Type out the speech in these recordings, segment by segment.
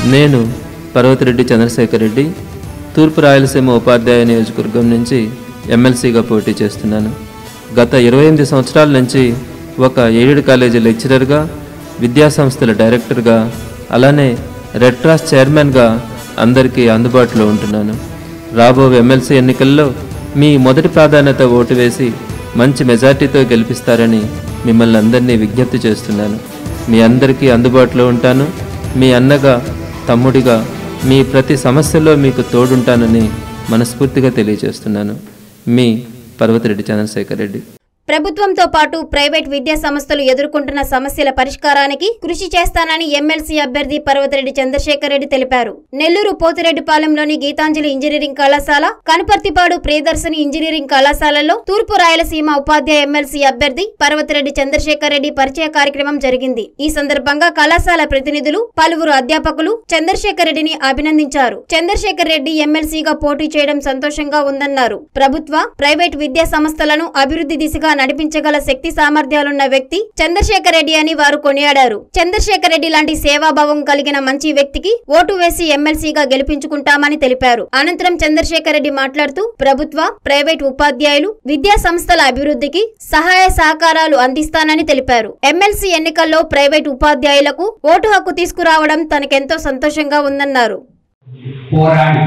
నేను పర్వతిరెడ్డి చంద్రశేఖర్ రెడ్డి తూర్పు రాయలసీమ ఉపాధ్యాయ నియోజకవర్గం నుంచి ఎమ్మెల్సీగా పోటీ చేస్తున్నాను గత ఇరవై ఎనిమిది సంవత్సరాల నుంచి ఒక ఎయిడెడ్ కాలేజీ లెక్చరర్గా విద్యాసంస్థల డైరెక్టర్గా అలానే రెడ్ క్రాస్ చైర్మన్గా అందరికీ అందుబాటులో ఉంటున్నాను రాబో ఎమ్మెల్సీ ఎన్నికల్లో మీ మొదటి ప్రాధాన్యత ఓటు వేసి మంచి మెజార్టీతో గెలిపిస్తారని మిమ్మల్ని అందరినీ విజ్ఞప్తి చేస్తున్నాను మీ అందరికీ అందుబాటులో ఉంటాను మీ అన్నగా తమ్ముడిగా మీ ప్రతి సమస్యలో మీకు తోడుంటానని మనస్ఫూర్తిగా తెలియజేస్తున్నాను మీ పర్వతిరెడ్డి చంద్రశేఖర్ రెడ్డి ప్రభుత్వంతో పాటు ప్రైవేట్ విద్యా సంస్థలు ఎదుర్కొంటున్న సమస్యల పరిష్కారానికి కృషి చేస్తానని ఎమ్మెల్సీ అభ్యర్థి పర్వతిరెడ్డి చంద్రశేఖర్ రెడ్డి తెలిపారు నెల్లూరు పోతిరెడ్డిపాలెంలోని గీతాంజలి ఇంజనీరింగ్ కళాశాల కనుపర్తిపాడు ప్రియదర్శిని ఇంజనీరింగ్ కళాశాలలో తూర్పు రాయలసీమ ఉపాధ్యాయ ఎమ్మెల్సీ అభ్యర్థి పర్వతిరెడ్డి చంద్రశేఖర్ రెడ్డి పరిచయ కార్యక్రమం జరిగింది ఈ సందర్భంగా కళాశాల ప్రతినిధులు పలువురు అధ్యాపకులు చంద్రశేఖర్ రెడ్డిని అభినందించారు చంద్రశేఖర్ రెడ్డి ఎమ్మెల్సీగా పోటీ చేయడం సంతోషంగా ఉందన్నారు ప్రభుత్వ ప్రైవేట్ విద్యా సంస్థలను అభివృద్ధి దిశగా నడిపించగల శక్తి సామర్థ్యాలున్న వ్యక్తి చంద్రశేఖర్ రెడ్డి అని వారు కొనియాడారు చంద్రశేఖర్ రెడ్డి లాంటి సేవాభావం కలిగిన మంచి వ్యక్తికి ఓటు వేసి ఎమ్మెల్సీగా గెలిపించుకుంటామని తెలిపారు అనంతరం చంద్రశేఖర్ రెడ్డి మాట్లాడుతూ ప్రభుత్వ ప్రైవేట్ ఉపాధ్యాయులు విద్యా సంస్థల అభివృద్ధికి సహాయ సహకారాలు అందిస్తానని తెలిపారు ఎమ్మెల్సీ ఎన్నికల్లో ప్రైవేట్ ఉపాధ్యాయులకు ఓటు హక్కు తీసుకురావడం తనకెంతో సంతోషంగా ఉందన్నారు పోరాడి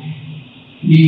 ఈ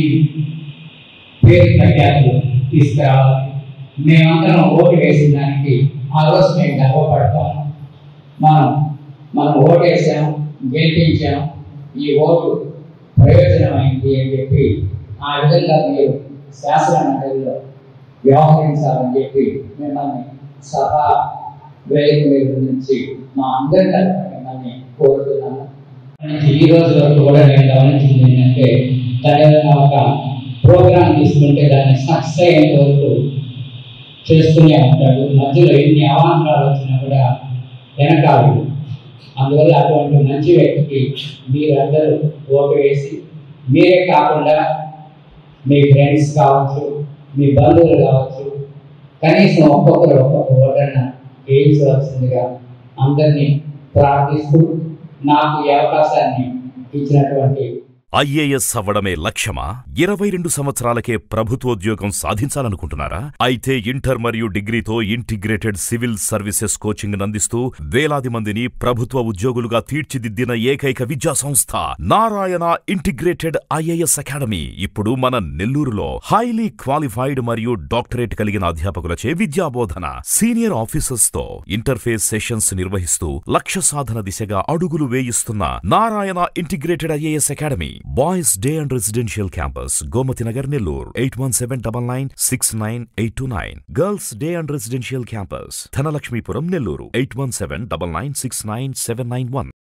పేరు ప్రఖ్యాతులు తీసుకురావాలి మేమందరం ఓటు వేసిన దానికి ఆ రోజు మేము గర్వపడతాము మనం మనం ఓటు వేసాం గెలిపించాం ఈ ఓటు ప్రయోజనమైంది అని చెప్పి ఆ విధంగా మీరు శాసన మండలిలో వ్యవహరించాలని చెప్పి మిమ్మల్ని సభా వేదిక మీద నుంచి మా అందరి తరఫున మిమ్మల్ని కోరుతున్నాను నుంచి ఈ రోజు వరకు కూడా నేను గమనించింది ఏంటంటే తన ఏదైనా ఒక ప్రోగ్రామ్ తీసుకుంటే దాన్ని సక్సెస్ అయ్యేంత వరకు చేస్తూనే ఉంటాడు మధ్యలో ఎన్ని అవాంతరాలు వచ్చినా కూడా వెనకాడు అందువల్ల అటువంటి మంచి వ్యక్తికి మీరందరూ ఓటు వేసి మీరే కాకుండా మీ ఫ్రెండ్స్ కావచ్చు మీ బంధువులు కావచ్చు కనీసం ఒక్కొక్కరు ఒక్కొక్క ఓటర్న వేయించవలసిందిగా అందరినీ ప్రార్థిస్తూ నాకు ఈ అవకాశాన్ని ఇచ్చినటువంటి ఐఏఎస్ అవ్వడమే లక్ష్యమా ఇరవై రెండు సంవత్సరాలకే ప్రభుత్వోద్యోగం సాధించాలనుకుంటున్నారా అయితే ఇంటర్ మరియు డిగ్రీతో ఇంటిగ్రేటెడ్ సివిల్ సర్వీసెస్ కోచింగ్ అందిస్తూ వేలాది మందిని ప్రభుత్వ ఉద్యోగులుగా తీర్చిదిద్దిన ఏకైక విద్యా సంస్థ నారాయణ ఇంటిగ్రేటెడ్ ఐఏఎస్ అకాడమీ ఇప్పుడు మన నెల్లూరులో హైలీ క్వాలిఫైడ్ మరియు డాక్టరేట్ కలిగిన అధ్యాపకులచే విద్యాబోధన సీనియర్ ఆఫీసర్స్ తో ఇంటర్ఫేస్ సెషన్స్ నిర్వహిస్తూ లక్ష్య సాధన దిశగా అడుగులు వేయిస్తున్న Narayana integrated IAS academy boys day and residential campus Gomathi Nagar Nellore eight one seven double nine six nine eight two nine girls day and residential campus Dhanalakshmipuram Nellore eight one seven double nine six nine seven nine one